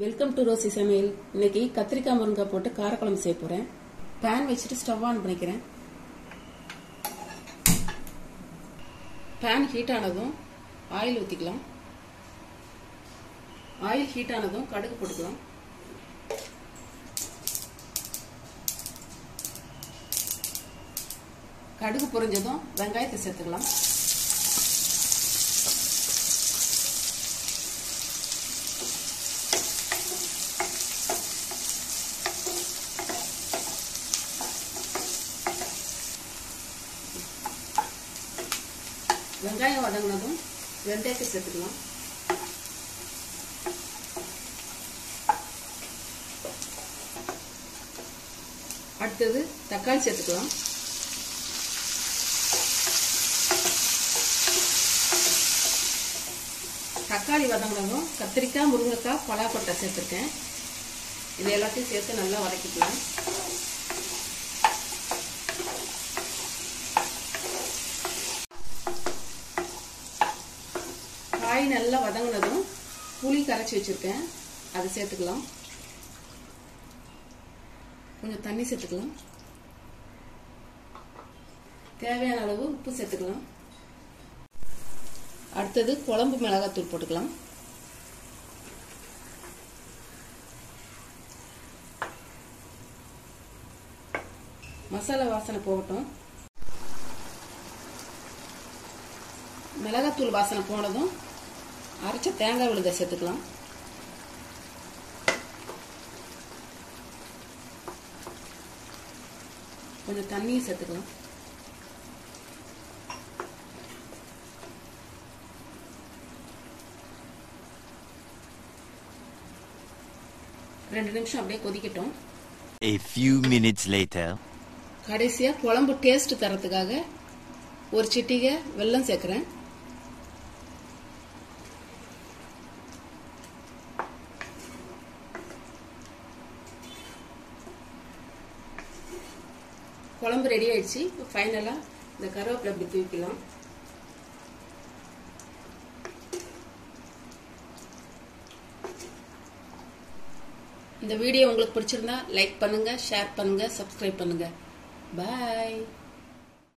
Welcome to Rousey சமையல் இன்னைக்கு கத்திரிக்காய் முருங்காய் போட்டு காரக்குழம்பு செய்ய போறேன் பேன் வச்சுட்டு ஸ்டவ் ஆன் பண்ணிக்கிறேன் பேன் ஹீட் ஆனதும் ஆயில் ஊற்றிக்கலாம் ஆயில் ஹீட் ஆனதும் கடுகு போட்டுக்கலாம் கடுகு பொரிஞ்சதும் வெங்காயத்தை சேர்த்துக்கலாம் வெங்காயம் வதங்கினதும் வெந்தயத்தை சேர்த்துக்கலாம் அடுத்தது தக்காளி சேர்த்துக்கலாம் தக்காளி வதங்கினதும் கத்திரிக்காய் முருங்கைக்காய் பலாக்கொட்டை சேர்த்துருக்கேன் இது எல்லாத்தையும் சேர்த்து நல்லா வதக்கிக்கலாம் காய் நல்லா வதங்கினதும் புளி கரைச்சி வச்சிருக்கேன் அதை சேர்த்துக்கலாம் கொஞ்சம் தண்ணி சேர்த்துக்கலாம் தேவையான அளவு உப்பு சேர்த்துக்கலாம் அடுத்தது குழம்பு மிளகாத்தூள் போட்டுக்கலாம் மசாலா வாசனை போகட்டும் மிளகாத்தூள் வாசனை போனதும் அரைச்ச தேங்காய் விழுத சேர்த்துக்கலாம் கொஞ்சம் தண்ணியும் சேர்த்துக்கலாம் ரெண்டு நிமிஷம் அப்படியே கொதிக்கட்டும் A few minutes later. கடைசியா குழம்பு டேஸ்ட் தரத்துக்காக ஒரு சிட்டிகை வெல்லம் சேர்க்கிறேன் குழம்பு ரெடி ஆயிடுச்சு இப்போ ஃபைனலாக இந்த கருவேப்பிலை அப்படி தூக்கிக்கலாம் இந்த வீடியோ உங்களுக்கு பிடிச்சிருந்தா லைக் பண்ணுங்க ஷேர் பண்ணுங்க சப்ஸ்கிரைப் பண்ணுங்க பாய்